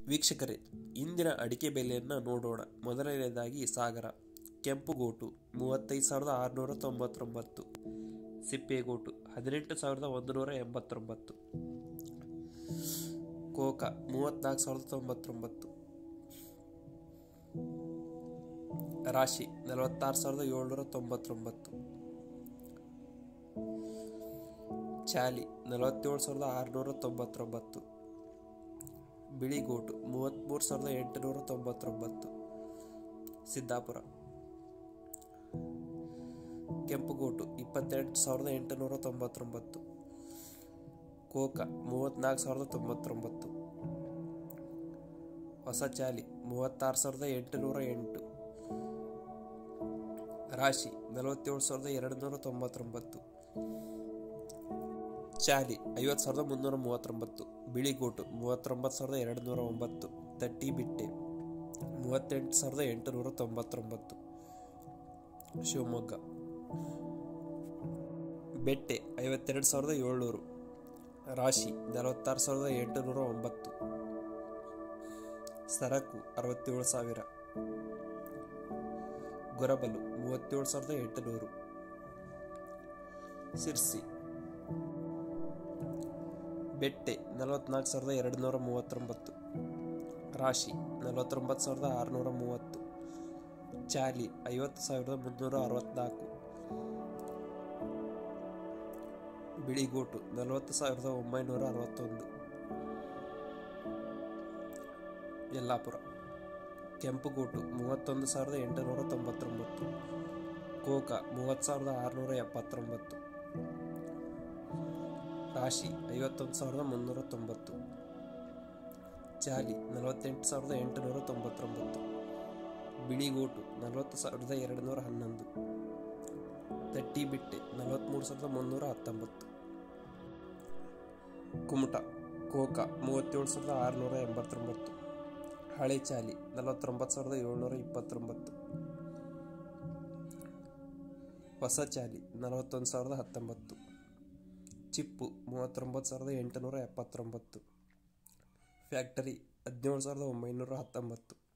ವೀಕ್ಷಕರೇ ಇಂದಿನ ಅಡಿಕೆ ಬೆಲೆಯನ್ನು ನೋಡೋಣ ಮೊದಲನೆಯದಾಗಿ ಸಾಗರ ಕೆಂಪುಗೋಟು ಮೂವತ್ತೈದು ಸಾವಿರದ ಆರುನೂರ ತೊಂಬತ್ತೊಂಬತ್ತು ಸಿಪ್ಪೆಗೋಟು ಹದಿನೆಂಟು ಸಾವಿರದ ಒಂದು ನೂರ ಎಂಬತ್ತೊಂಬತ್ತು ಕೋಕ ಮೂವತ್ತ್ನಾಲ್ಕು ಸಾವಿರದ ತೊಂಬತ್ತೊಂಬತ್ತು ರಾಶಿ ನಲವತ್ತಾರು ಸಾವಿರದ ಏಳ್ನೂರ ತೊಂಬತ್ತೊಂಬತ್ತು ಚಾಲಿ ನಲವತ್ತೇಳು ಸಾವಿರದ ಆರುನೂರ ತೊಂಬತ್ತೊಂಬತ್ತು ಬಿಳಿಗೋಟು ಮೂವತ್ತ್ಮೂರು ಸಾವಿರದ ಎಂಟುನೂರ ತೊಂಬತ್ತೊಂಬತ್ತು ಸಿದ್ದಾಪುರ ಕೆಂಪುಗೋಟು ಇಪ್ಪತ್ತೆಂಟು ಸಾವಿರದ ಎಂಟುನೂರ ತೊಂಬತ್ತೊಂಬತ್ತು ಕೋಕ ಮೂವತ್ತ್ನಾಲ್ಕು ಸಾವಿರದ ತೊಂಬತ್ತೊಂಬತ್ತು ಹೊಸ ಚಾಲಿ ಮೂವತ್ತಾರು ಸಾವಿರದ ಎಂಟುನೂರ ಎಂಟು ರಾಶಿ ನಲವತ್ತೇಳು ಸಾವಿರದ ಎರಡು ನೂರ ತೊಂಬತ್ತೊಂಬತ್ತು ಚಾಲಿ ಐವತ್ತು ಸಾವಿರದ ಮುನ್ನೂರ ಮೂವತ್ತೊಂಬತ್ತು ಬಿಳಿಗೋಟು ಮೂವತ್ತೊಂಬತ್ತು ಸಾವಿರದ ಎರಡು ನೂರ ಒಂಬತ್ತು ತಟ್ಟಿ ಬಿಟ್ಟೆ ಮೂವತ್ತೆಂಟು ಸಾವಿರದ ಎಂಟುನೂರ ತೊಂಬತ್ತೊಂಬತ್ತು ಶಿವಮೊಗ್ಗ ಬೆಟ್ಟೆ ಐವತ್ತೆರಡು ಸಾವಿರದ ಏಳ್ನೂರು ರಾಶಿ ನಲವತ್ತಾರು ಸಾವಿರದ ಎಂಟುನೂರ ಒಂಬತ್ತು ಸರಕು ಅರವತ್ತೇಳು ಸಾವಿರ ಗೊರಬಲು ಮೂವತ್ತೇಳು ಸಾವಿರದ ಎಂಟುನೂರು ಸಿರ್ಸಿ ಬೆಟ್ಟೆ ನಲವತ್ನಾಲ್ಕು ಸಾವಿರದ ಎರಡು ನೂರ ಮೂವತ್ತೊಂಬತ್ತು ರಾಶಿ ನಲವತ್ತೊಂಬತ್ತು ಸಾವಿರದ ಆರುನೂರ ಮೂವತ್ತು ಚಾಲಿ ಐವತ್ತು ಸಾವಿರದ ಮುನ್ನೂರ ಅರವತ್ನಾಲ್ಕು ಬಿಳಿಗೋಟು ನಲವತ್ತು ಸಾವಿರದ ಒಂಬೈನೂರ ಅರವತ್ತೊಂದು ಯಲ್ಲಾಪುರ ಕೆಂಪುಗೋಟು ಮೂವತ್ತೊಂದು ಸಾವಿರದ ಎಂಟುನೂರ ತೊಂಬತ್ತೊಂಬತ್ತು ಕೋಕ ಮೂವತ್ತು ಸಾವಿರದ ಆರುನೂರ ಎಪ್ಪತ್ತೊಂಬತ್ತು ರಾಶಿ ಐವತ್ತೊಂದು ಸಾವಿರದ ಮುನ್ನೂರ ತೊಂಬತ್ತು ಚಾಲಿ ನಲವತ್ತೆಂಟು ಸಾವಿರದ ಎಂಟುನೂರ ತೊಂಬತ್ತೊಂಬತ್ತು ಬಿಳಿಗೋಟು ನಲವತ್ತು ಸಾವಿರದ ಎರಡು ನೂರ ಹನ್ನೊಂದು ತಟ್ಟಿ ಬಿಟ್ಟೆ ನಲವತ್ತ್ಮೂರು ಸಾವಿರದ ಮುನ್ನೂರ ಹತ್ತೊಂಬತ್ತು ಕುಮಟ ಕೋಕ ಮೂವತ್ತೇಳು ಸಾವಿರದ ಆರುನೂರ ಎಂಬತ್ತೊಂಬತ್ತು ಹಳೆ ಚಾಲಿ ನಲವತ್ತೊಂಬತ್ತು ಸಾವಿರದ ಏಳ್ನೂರ ಇಪ್ಪತ್ತೊಂಬತ್ತು ಹೊಸ ಚಾಲಿ ನಲವತ್ತೊಂದು ಸಾವಿರದ ಹತ್ತೊಂಬತ್ತು ಚಿಪ್ಪು ಮೂವತ್ತೊಂಬತ್ತು ಸಾವಿರದ ಎಂಟುನೂರ ಎಪ್ಪತ್ತೊಂಬತ್ತು ಫ್ಯಾಕ್ಟರಿ ಹದಿನೇಳು ಸಾವಿರದ ಒಂಬೈನೂರ ಹತ್ತೊಂಬತ್ತು